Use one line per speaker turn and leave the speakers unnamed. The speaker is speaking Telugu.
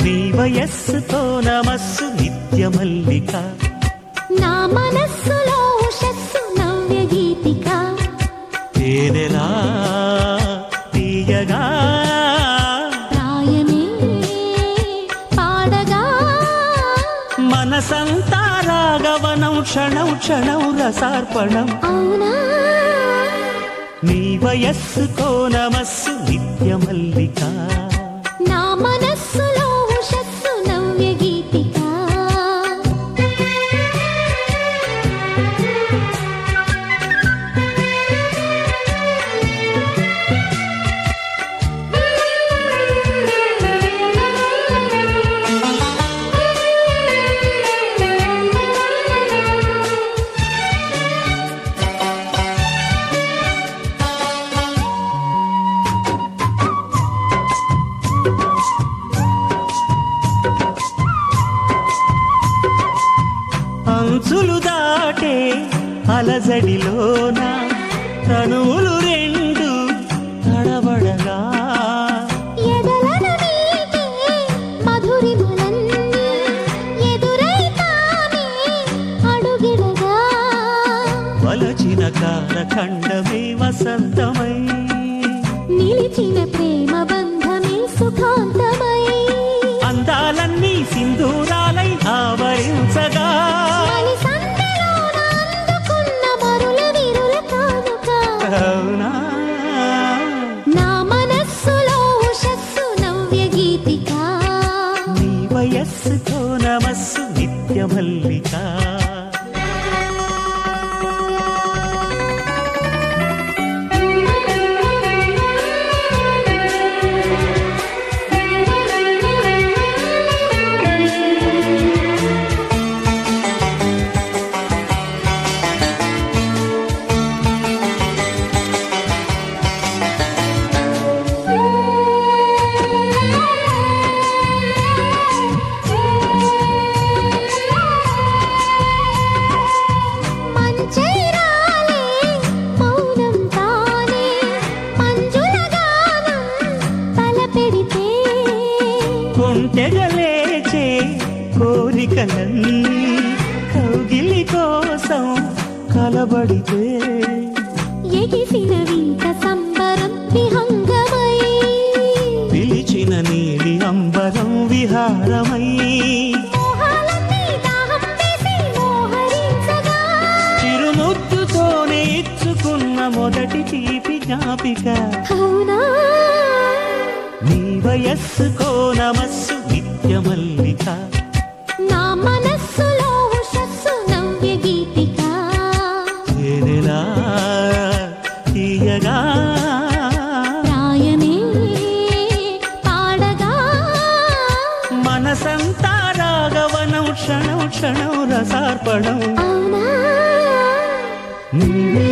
నీ వయస్సుతో నమస్సు నిత్య మల్లిక
నా మనస్సులో ఉషస్సు నవ్య గీతిక
తేనెలా తీయగా
ప్రాయమే పాడగా
మనసంతా రాగవనం క్షణం క్షణం రసార్పణం
అవునా
నీ వయస్సుకో నమస్సు నిత్య మల్లిక
నా మనస్సులో ఉషస్సు నవ్య గీతిక
అంచులు దాటే అలజడిలోన తనువులు రెండు తడబడగా
ఎదలను నీకే మధురిమలన్నీ ఎదురైతానే అడుగిడగా
వలచిన కాలఖండమే వసంతమై
నిలిచిన ప్రేమ బంధమే సుఖాంతమై
అందాలన్నీ సింధూరాలై ఆవరించగా
మలి సందెలోన అందుకున్న మరుల విరుల కానుక
అవునా
నా మనస్సులో ఉషస్సు నవ్య గీతిక
నీ వయస్సుతో నమస్సు నిత్య మల్లిక
మంచైరాలే మౌనం తానే మంజుల గానం తలపెడితే
కొంటెగలేచే కోరికలన్నీ కౌగిలి కోసం కలబడితే
ఎగిసిన వింత సంబరం విహంగమై
పిలిచిన నీలి అంబరం విహారమై
మోహాలన్నీ దాహం వేసి మోహరించగా
చిరుముద్దుతోనే ఇచ్చుకున్న మొదటి తీపి జ్ఞాపిక
అవునా
నీ వయస్సుకో నమస్సు నిత్య మల్లిక
నా మనస్సులో ఉషస్సు నవ్య గీతిక
తేనెలా తీయగా
ప్రాయమే పాడగా
మనసంతా రాగవనం క్షణం క్షణం రసార్పణం
అవునా
నీవే